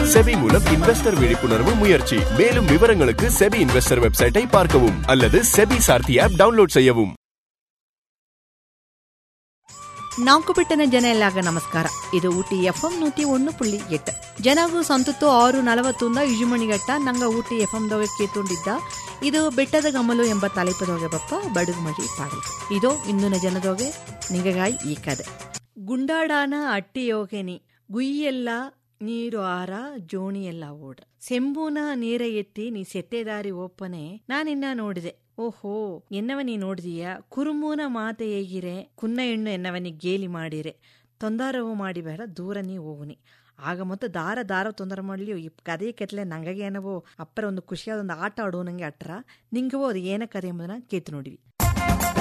SEBI மூலம் investor விழிப்புணர்வு முயற்சி மேலும் விவரங்களுக்கு செபி இன்வெஸ்டர் வெப்சைட்டை பார்க்கவும் அல்லது செபி சார்த்தி ஆப் டவுன்லோட் செய்யவும் ನಾಲ್ಕು ಬಿಟ್ಟನ ಜನ ಎಲ್ಲಾಗ ನಮಸ್ಕಾರ ಇದು ಊಟಿ ಎಫ್ ಎಂ ನೂತಿ ಒಂದು ಪುಳ್ಳಿ ಎಟ್ಟು ಜನವು ಸಂತತ್ತು ಆರು ನಲವತ್ತೊಂದ ಇಜುಮಣಿಗಟ್ಟ ನಂಗ ಊಟಿ ಎಫ್ ಎಂ ದೊಗೆ ಕೇತುಂಡಿದ್ದ ಇದು ಬೆಟ್ಟದ ಗಮಲು ಎಂಬ ತಲೆಪದೊಗೆ ಬಪ್ಪ ಬಡುಗುಮಡಿ ಪಾಡಲು ಇದು ಇಂದಿನ ಜನದೊಗೆ ನಿಗಗಾಯಿ ಈ ಕದೆ ಗುಂಡಾಡಾನ ಅಟ್ಟಿಯೋಗೆನಿ ಗುಯ್ಯೆಲ್ಲ ನೀರು ಆರ ಜೋಣಿ ಎಲ್ಲ ಓಡ ಸೆಂಬೂನ ನೀರ ಎತ್ತಿ ನೀ ಸೆಟ್ಟೆದಾರಿ ಓಪನೆ ನಾನಿನ್ನ ನೋಡಿದೆ ಓಹೋ ಎನ್ನವ ನೀ ನೋಡಿದೀಯ ಕುರುಮೂನ ಮಾತೆ ಹೇಗಿರೆ ಕುನ್ನ ಹೆಣ್ಣು ಎನ್ನವನಿ ಗೇಲಿ ಮಾಡಿರೆ ತೊಂದರವು ಮಾಡಿ ಬೇಡ ದೂರ ನೀ ಹೋಗುನಿ ಆಗ ಮತ್ತೆ ದಾರ ದಾರ ತೊಂದರೆ ಮಾಡಲಿ ಈ ಕದೆ ಕೆತ್ತಲೆ ನಂಗಗೆ ಏನವೋ ಅಪ್ಪರ ಒಂದು ಖುಷಿಯಾದ ಒಂದು ಆಟ ಆಡೋ ನಂಗೆ ಅಟ್ರ ನಿಂಗವೋ ಅದು ಏನ ಕದೆ ಎಂಬುದನ್ನ ಕೇತು ನೋಡಿವಿ